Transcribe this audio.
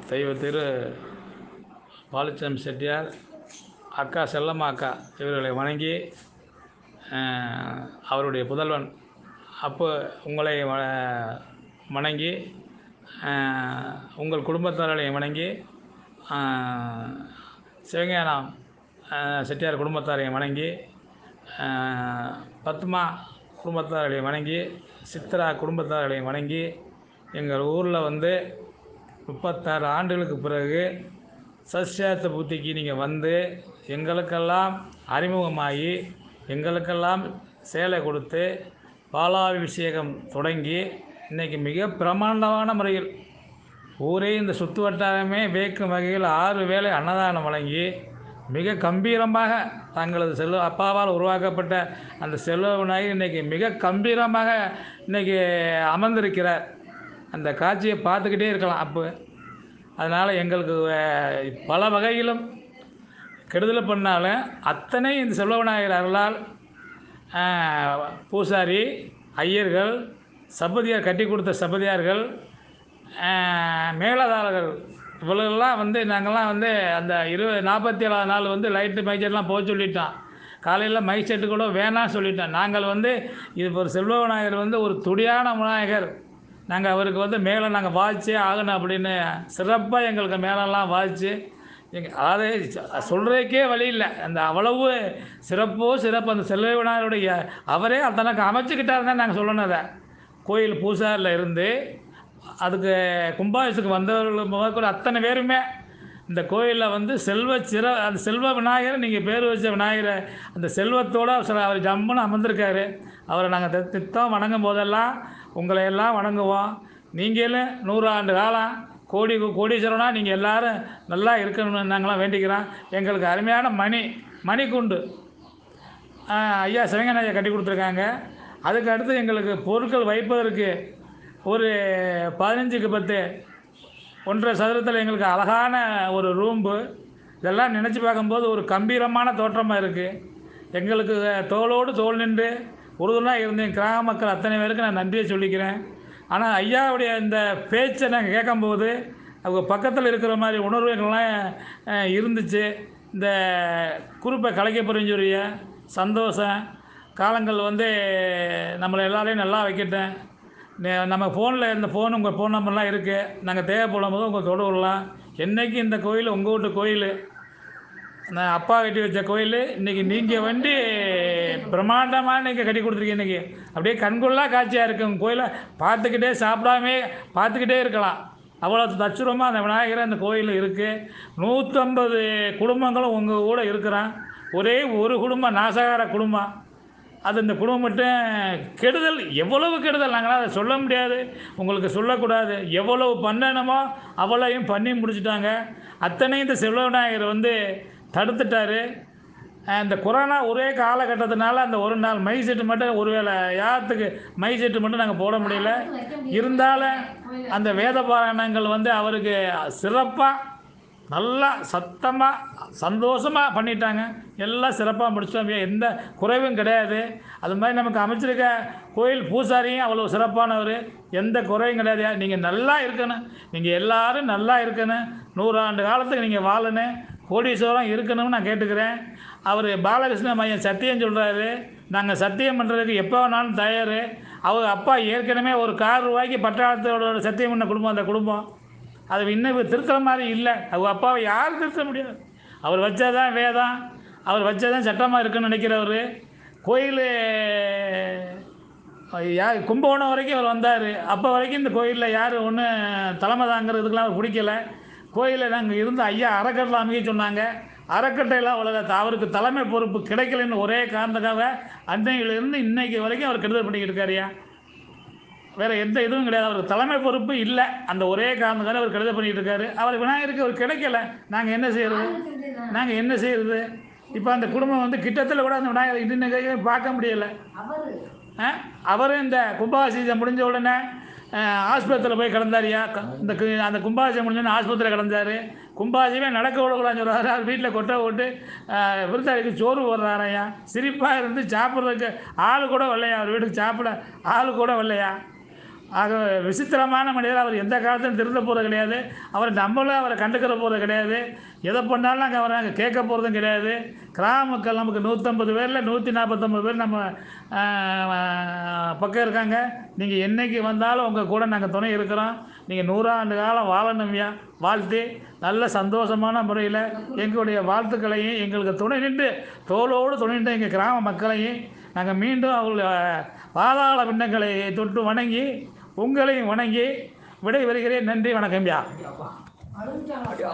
தெய்வ திரு பாலுச்சாமி செட்டியார் அக்கா செல்லம்மா அக்கா இவர்களை வணங்கி அஹ், அவருடைய புதல்வன் அப்போ உங்களை வ- வணங்கி அஹ், உங்கள் குடும்பத்தார்களை வணங்கி அஹ், சிவஞானம் அஹ், செட்டியார் குடும்பத்தாரை வணங்கி அஹ், பத்மா குடும்பத்தார்களை வணங்கி சித்ரா குடும்பத்தார்களை வணங்கி எங்கள் ஊரில் வந்து முப்பத்தாறு ஆண்டுகளுக்கு பிறகு சஸ்யாத்த புத்திக்கு நீங்கள் வந்து எங்களுக்கெல்லாம் அறிமுகமாகி எங்களுக்கெல்லாம் சேலை கொடுத்து பாலாபிஷேகம் தொடங்கி இன்றைக்கி மிக பிரமாண்டமான முறையில் ஊரே இந்த சுற்று வட்டாரமே வேக்கும் வகையில் ஆறு வேளை அன்னதானம் வழங்கி மிக கம்பீரமாக தங்களது செல்வ அப்பாவால் உருவாக்கப்பட்ட அந்த செல்வ விநாயகர் இன்றைக்கி மிக கம்பீரமாக இன்றைக்கி அமர்ந்திருக்கிறார் அந்த காட்சியை பார்த்துக்கிட்டே இருக்கலாம் அப்போ அதனால் எங்களுக்கு அஹ், பல வகையிலும் கெடுதலை பண்ணாலும் அத்தனை இந்த செல்வ விநாயகர் அருளால் அஹ், பூசாரி ஐயர்கள் சபதியார் கட்டி கொடுத்த சபதியார்கள் அஹ், மேலதாரர்கள் இவ்வளோலாம் வந்து நாங்கள்லாம் வந்து அந்த இருபது நாற்பத்தி ஏழாவது நாள் வந்து லைட்டு மைச்செட்லாம் போக சொல்லிட்டோம் காலையில் மைக் செட்டு கூட வேணாம் சொல்லிட்டோம் நாங்கள் வந்து இது ஒரு செல்வ விநாயகர் வந்து ஒரு துடியான விநாயகர் நாங்கள் அவருக்கு வந்து மேலே நாங்கள் வாய்ச்சே ஆகணும் அப்படின்னு சிறப்பாக எங்களுக்கு மேலெல்லாம் வாய்ச்சி எங்கள் அதாவது சொல்கிறதுக்கே வழி இல்லை அந்த அவ்வளவு சிறப்போ சிறப்பு அந்த செல்வ விநாயகருடைய அவரே தனக்கு அமைச்சுக்கிட்டார் தான் நாங்கள் சொல்லணும் அதை கோயில் பூசாரில் இருந்து அதுக்கு கும்பாபிஷத்துக்கு வந்தவர்கள் முதற்கொண்டு அத்தனை பேருமே இந்த கோயிலில் வந்து செல்வ சிற அந்த செல்வ விநாயகர் நீங்கள் பேர் வச்ச விநாயகரை அந்த செல்வத்தோடு சில அவர் ஜம்முன்னு அமர்ந்திருக்காரு அவரை நாங்கள் தித்தம் வணங்கும் போதெல்லாம் உங்களை எல்லாம் வணங்குவோம் நீங்களும் நூறாண்டு காலம் கோடி கோடீஸ்வரனாக நீங்கள் எல்லாரும் நல்லா இருக்கணும்னு நாங்களாம் வேண்டிக்கிறோம் எங்களுக்கு அருமையான மணி மணிக்குண்டு ஆஹ் ஐயா சிவங்கன் ஐயா கட்டி கொடுத்துருக்காங்க அதுக்கு அடுத்து எங்களுக்கு பொருட்கள் வைப்பதற்கு ஒரு பதினஞ்சுக்கு பத்து ஒன்றரை சதுரத்தில் எங்களுக்கு அழகான ஒரு ரூம்பு இதெல்லாம் நினச்சி பார்க்கும்போது ஒரு கம்பீரமான தோற்றமாக இருக்குது எங்களுக்கு தோளோடு தோள் நின்று உறுதுணையாக இருந்த என் கிராம மக்கள் அத்தனை பேருக்கு நான் நன்றியை சொல்லிக்கிறேன் ஆனால் ஐயாவுடைய இந்த பேச்சை நாங்கள் கேட்கும்போது அவங்க பக்கத்தில் இருக்கிற மாதிரி உணர்வுகள்லாம் அஹ், இருந்துச்சு இந்த குறிப்பை கலைக்க புரிஞ்சுரிய சந்தோஷம் காலங்கள் வந்து நம்மளை எல்லாரையும் நல்லா வைக்கட்டும் நே- நம்ம ஃபோனில் இந்த ஃபோன் உங்கள் ஃபோன் நம்பர்லாம் இருக்குது நாங்கள் தேவைப்படும் போது உங்கள் தொடரலாம் என்றைக்கு இந்த கோயில் உங்கள் வீட்டு கோயில் நான் அப்பா கட்டி வச்ச கோயில் இன்றைக்கி நீங்கள் வந்து பிரம்மாண்டமாக நீங்கள் கட்டி கொடுத்துருக்கீங்க இன்றைக்கி அப்படியே கண்கொள்ளா காட்சியாக இருக்குது உங்கள் கோயிலை பார்த்துக்கிட்டே சாப்பிடாமே பார்த்துக்கிட்டே இருக்கலாம் அவ்வளோ தச்சுரமாக அந்த விநாயகர் அந்த கோயில் இருக்குது நூற்றம்பது குடும்பங்களும் உங்கள் கூட இருக்கிறான் ஒரே ஒரு குடும்பம் நாசகார குடும்பம் அது இந்த குடும்பம் மட்டும் கெடுதல் எவ்வளவு கெடுதல் நாங்களாம் அதை சொல்ல முடியாது உங்களுக்கு சொல்லக்கூடாது எவ்வளவு பண்ணணுமோ அவ்வளவையும் பண்ணி முடிச்சிட்டாங்க அத்தனையும் இந்த செல்வ விநாயகர் வந்து தடுத்துட்டாரு அஹ் இந்த கொரோனா ஒரே காலகட்டத்தினால அந்த ஒரு நாள் மை செட்டு மட்டும் ஒருவேளை யாத்துக்கு மை செட்டு மட்டும் நாங்கள் போட முடியல இருந்தாலும் அந்த வேத பாராயணங்கள் வந்து அவருக்கு சிறப்பாக நல்லா சத்தமாக சந்தோஷமாக பண்ணிட்டாங்க எல்லாம் சிறப்பாக முடிச்சிட்டோம் எந்த குறைவும் கிடையாது அது மாதிரி நமக்கு அமைச்சிருக்க கோயில் பூசாரியும் அவ்வளோ சிறப்பானவர் எந்த குறையும் கிடையாது நீங்கள் நல்லா இருக்கணும் நீங்கள் எல்லாரும் நல்லா இருக்கணும் நூறாண்டு காலத்துக்கு நீங்கள் வாழணும் கோடீஸ்வரம் இருக்கணும்னு நான் கேட்டுக்கிறேன் அவர் பாலகிருஷ்ண மையம் சத்தியம் சொல்கிறாரு நாங்கள் சத்தியம் பண்ணுறதுக்கு எப்போ வேணாலும் தயார் அவர் அப்பா ஏற்கனவே ஒரு கார் ரூபாய்க்கு பட்டாளத்தோட சத்தியம் பண்ண குடும்பம் அந்த குடும்பம் அது இன்னும் இவர் திருத்துற மாதிரி இல்லை அவங்க அப்பாவை யாரும் திருத்த முடியாது அவர் வச்சதான் வேதம் அவர் வச்சதான் சட்டமாக இருக்குன்னு நினைக்கிறவர் கோயில் யார் கும்பகோணம் வரைக்கும் அவர் வந்தார் அப்போ வரைக்கும் இந்த கோயிலில் யாரும் ஒன்றும் தலைமை தாங்கிறதுக்கெலாம் அவர் பிடிக்கல கோயிலில் நாங்கள் இருந்த ஐயா அறக்கட்டளை அமைக்க சொன்னாங்க அறக்கட்டையில் அவ்வளோ அவருக்கு தலைமை பொறுப்பு கிடைக்கலன்னு ஒரே காரணத்துக்காக அன்னையிலிருந்து இன்னைக்கு வரைக்கும் அவர் கெடுதல் பண்ணிக்கிட்டு இருக்காருயா வேற எந்த இதுவும் கிடையாது அவருக்கு தலைமை பொறுப்பு இல்லை அந்த ஒரே காரணத்தால அவர் கெடுதல் பண்ணிட்டு இருக்காரு அவர் விநாயகருக்கு அவர் கிடைக்கல நாங்கள் என்ன செய்யறது நாங்கள் என்ன செய்யறது இப்போ அந்த குடும்பம் வந்து கிட்டத்தில் கூட அந்த விநாயகர் இன்னும் பார்க்க முடியல அவரு ஆ? அவரும் இந்த கும்பாபிஷேகம் முடிஞ்ச உடனே ஆஸ்பத்திரியில் போய் கிடந்தாரியா க- இந்த கு- அந்த கும்பாபிஷேகம் முடிஞ்சோடனே ஆஸ்பத்திரியில் கிடந்தாரு கும்பாபிஷேகமே நடக்க விடக்கூடாதுன்னு சொல்கிறாரு அவர் வீட்டில் கொட்டை போட்டு விருந்தாளிக்கு சோறு போடுறாரையா சிரிப்பாக இருந்து சாப்பிட்றதுக்கு ஆள் கூட வரலையா அவர் வீட்டுக்கு சாப்பிட ஆள் கூட வரலையா ஆக விசித்திரமான மனிதர் அவர் எந்த காலத்திலும் திருந்த போகிறது கிடையாது அவர் நம்மளும் அவரை கண்டுக்கிற போகிறது கிடையாது எதை பண்ணாலும் நாங்கள் அவரை நாங்கள் கேட்க போகிறதும் கிடையாது கிராம மக்கள் நமக்கு நூற்றம்பது பேரில் நூற்றி நாற்பத்தொம்பது பேர் நம்ம ஆஹ், பக்கம் இருக்காங்க நீங்கள் என்னைக்கு வந்தாலும் உங்கள் கூட நாங்கள் துணை இருக்கிறோம் நீங்கள் நூறாண்டு காலம் வாழணும்யா வாழ்த்தி நல்ல சந்தோஷமான முறையில் எங்களுடைய வாழ்த்துக்களையும் எங்களுக்கு துணை நின்று தோளோடு துணை நின்று எங்கள் கிராம மக்களையும் நாங்கள் மீண்டும் அவர்கள் பாதாள பின்னங்களை தொட்டு வணங்கி உங்களையும் வணங்கி விடை வருகிறேன் நன்றி வணக்கம்யா